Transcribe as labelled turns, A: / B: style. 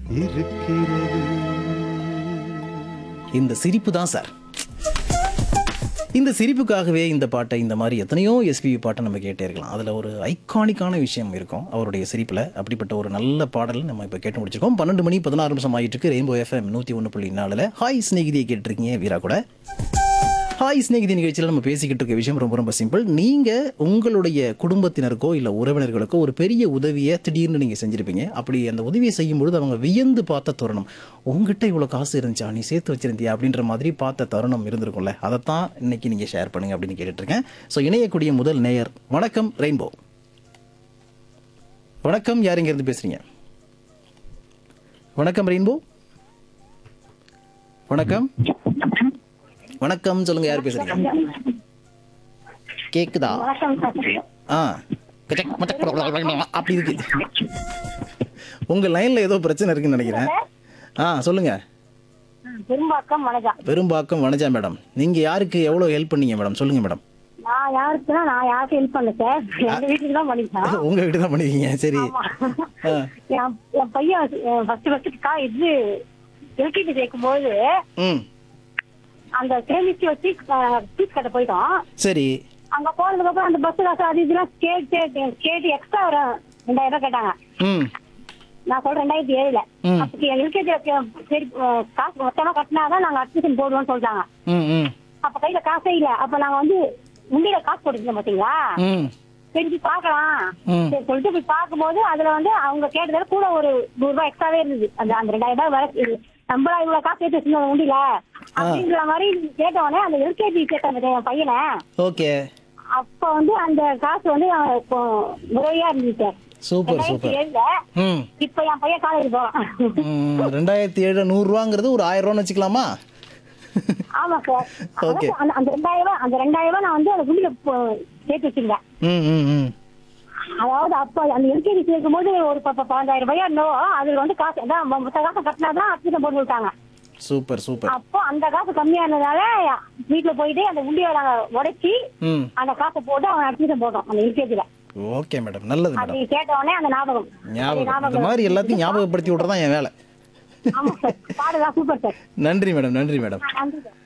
A: இருக்கிறது
B: இந்த சிரிப்பு தான் சார் இந்த சிரிப்புக்காகவே இந்த பாட்டை இந்த மாதிரி எத்தனையோ எஸ்பிபி பாட்டை நம்ம கேட்டே இருக்கலாம் அதில் ஒரு ஐகானிக்கான விஷயம் இருக்கும் அவருடைய சிரிப்பில் அப்படிப்பட்ட ஒரு நல்ல பாடல் நம்ம இப்போ கேட்டு முடிச்சிருக்கோம் பன்னெண்டு மணி பதினாறு நிமிஷம் ஆகிட்டு இருக்கு ரெயின்போ எஃப்எம் நூற்றி ஒன்று புள்ளி நாலில் ஹாய் ஸ்நேகிதியை கேட்டிருக்கீங்க வீரா கூட ஹாய் ஸ்நேகிதி நிகழ்ச்சியில் நம்ம பேசிக்கிட்டு இருக்க விஷயம் ரொம்ப ரொம்ப சிம்பிள் நீங்கள் உங்களுடைய குடும்பத்தினருக்கோ இல்லை உறவினர்களுக்கோ ஒரு பெரிய உதவியை திடீர்னு நீங்கள் செஞ்சுருப்பீங்க அப்படி அந்த உதவியை செய்யும்பொழுது அவங்க வியந்து பார்த்த தருணம் உங்ககிட்ட இவ்வளோ காசு இருந்துச்சா நீ சேர்த்து வச்சிருந்தியா அப்படின்ற மாதிரி பார்த்த தருணம் இருந்திருக்கும்ல அதைத்தான் இன்னைக்கு நீங்கள் ஷேர் பண்ணுங்க அப்படின்னு கேட்டுட்டு இருக்கேன் ஸோ இணையக்கூடிய முதல் நேயர் வணக்கம் ரெயின்போ வணக்கம் யார் இருந்து பேசுறீங்க வணக்கம் ரெயின்போ வணக்கம் வணக்கம் சொல்லுங்க யார் பேசுறீங்க கேக்குதா ஆ கச்சக் மச்சக் பட பட பட பட அப்படி இருக்கு உங்க லைன்ல ஏதோ பிரச்சனை இருக்குன்னு நினைக்கிறேன் ஆ சொல்லுங்க
C: பெரும்பாக்கம் வனஜா
B: பெரும்பாக்கம் வனஜா மேடம் நீங்க யாருக்கு எவ்வளவு ஹெல்ப் பண்ணீங்க மேடம் சொல்லுங்க மேடம்
C: நான் யாருக்குன்னா நான் யாருக்கும் ஹெல்ப் பண்ணல சார் எங்க வீட்டுக்கு தான் பண்ணிட்டேன்
B: உங்க வீட்டு தான் பண்ணிருக்கீங்க சரி ஆ,
C: என் என் பையன் ஃபர்ஸ்ட் ஃபர்ஸ்ட் கா இது எல்கேஜி சேர்க்கும் போது
B: ம்
C: அந்த சேமிச்சு வச்சு ஃபீஸ் கட்ட போயிட்டோம்
B: சரி
C: அங்க போனதுக்கு அப்புறம் அந்த பஸ் காசு அது இதெல்லாம் கேட்டு கேட்டு எக்ஸ்ட்ரா ஒரு ரெண்டாயிரம் ரூபாய் கேட்டாங்க
B: ம்
C: நான் சொல்றேன் ரெண்டாயிரத்தி ஏழுல
B: ம்.
C: அப்படி எல்கேஜி சரி அஹ், காசு மொத்தமா கட்டினாதான் நாங்க அட்மிஷன் போடுவோம்னு சொல்லிட்டாங்க
B: ம் ம்
C: அப்ப கையில காசே இல்ல அப்ப நாங்க வந்து உண்டியில காசு போட்டுருந்தோம் பாத்தீங்களா
B: ம்
C: சரி போய் பார்க்கலாம்
B: ம்.
C: சரி சொல்லிட்டு போய் பார்க்கும்போது அதுல வந்து அவங்க கேட்டதால கூட ஒரு நூறு ரூபாய் எக்ஸ்ட்ராவே இருந்தது அந்த அந்த ரெண்டாயிரம் ரூபாய் வர இது நம்மளா இவ்வளவு காசு ஏற்றி வச்சிருந்தோம் உண்டியில அப்படின்ற மாதிரி கேட்டவொடனே அந்த எல்கேஜி கேட்டாங்க என் பையனை
B: ஓகே
C: அப்ப வந்து அந்த காசு வந்து அவன் இப்போ முறையா இருந்துச்சு
B: சூப்பர்
C: ரெண்டாயிரத்தி
B: சூப்பர்
C: ஏழுல
B: ம்
C: இப்ப என் பையன் காலேஜ் போறான்
B: ம், ரெண்டாயிரத்தி ஏழு நூறுரூவாங்கிறது ஒரு ஆயிரம் ரூபான்னு வச்சுக்கலாமா
C: ஆமா சார்
B: Okay.
C: அதாவது அந்த அந்த ரெண்டாயிரம் ரூபாய் அந்த ரெண்டாயிரம் ரூபாய் நான் வந்து அந்த உண்டியில போ- சேர்த்து வச்சிருந்தேன்
B: ம் ம் ம்
C: அதாவது அப்ப அந்த எல்கேஜி சேர்க்கும் போது ஒரு ப- ப- பதினஞ்சாயிரம் ரூபாயா இருந்தோம் அதுல வந்து காசு அதான் மொ- மொத்த காசு கட்டினாதான் அட்மிஷன் போட்டு விட்டாங்க
B: சூப்பர் சூப்பர்
C: அப்போ அந்த காசு கம்மியா இருந்ததால வீட்டுல போயிட்டு அந்த உண்டியை நாங்க உடைச்சி
B: ம்
C: அந்த காசை போட்டு அவன் அட்மிஷன் போட்டோம் அந்த எல்கேஜில
B: ஓகே மேடம் நல்லது மேடம்
C: அது கேட்ட உடனே அந்த ஞாபகம் அந்த
B: ஞாபகம் இந்த மாதிரி எல்லாத்தையும் ஞாபகப்படுத்தி விட்றதான் என் வேலை
C: ஆமா சார் பாடுதான் சூப்பர் சார்
B: நன்றி மேடம் நன்றி மேடம்
C: நன்றி சார்